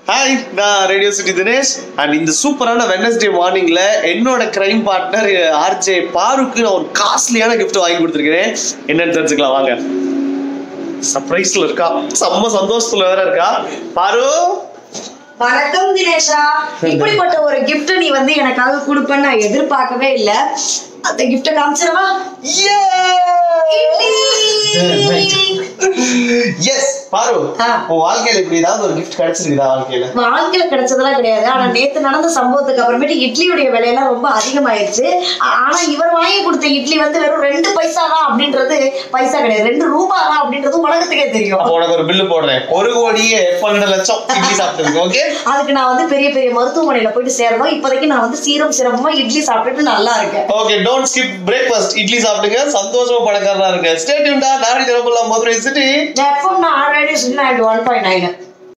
Hi நான் radio city Dinesh and இந்த சூப்பரான வெனஸ்டே மார்னிங்ல என்னோட கிரைம் பார்ட்னர் ஆர்ஜே பாருக்கு நான் ஒரு காஸ்ட்லியான gift வாங்கி கொடுத்துருக்கிறேன் என்னன்னு தெரிஞ்சுக்கலாம் வாங்க சர்ப்ரைஸ்ல இருக்கா செம்ம சந்தோஷத்துல வேற இருக்கா பாரு வணக்கம் தினேஷா இப்படிப்பட்ட ஒரு gift நீ வந்து எனக்காக கொடுப்பேன்னு நான் எதிர்பார்க்கவே இல்ல அந்த gift காமிச்சிடவா எஸ் பாரு ஆ. உன் வாழ்க்கையில இப்படி ஏதாவது ஒரு gift கிடைச்சிருக்குதா வாழ்க்கையில வாழ்க்கையில கிடைச்சதெல்லாம் கிடையாது ஆனா நேத்து நடந்த சம்பவத்துக்கு அப்புறமேட்டு இட்லியுடைய விலையெல்லாம் ரொம்ப அதிகமாயிருச்சு ஆ- ஆனா இவர் வாங்கி கொடுத்த இட்லி வந்து வெறும் ரெண்டு பைசா தான் அப்படின்றது பைசா கிடையாது ரெண்டு ரூபா தான் அப்படின்றது உலகத்துக்கே தெரியும் அப்போ உனக்கு ஒரு பில்லு போடுறேன் ஒரு கோடியே பன்னெண்டு லட்சம் இட்லி சாப்பிட்டதுக்கு ஓகே அதுக்கு நான் வந்து பெரிய பெரிய மருத்துவமனையில போயிட்டு சேரணும் இப்போதைக்கு நான் வந்து சீரம் சிரமமா இட்லி சாப்பிட்டுட்டு நல்லா இருக்கேன் okay don't skip breakfast idli சாப்பிடுங்க சந்தோஷமா பணக்காரனா இருங்க ஸ்டே டியூன்டா நாரி தினமுல்லாம் மதுரை சிட்டி எஃப்எம் நான் ஆல்ரெடி சொன்னேன் ஒன் பாயிண்ட் நைன்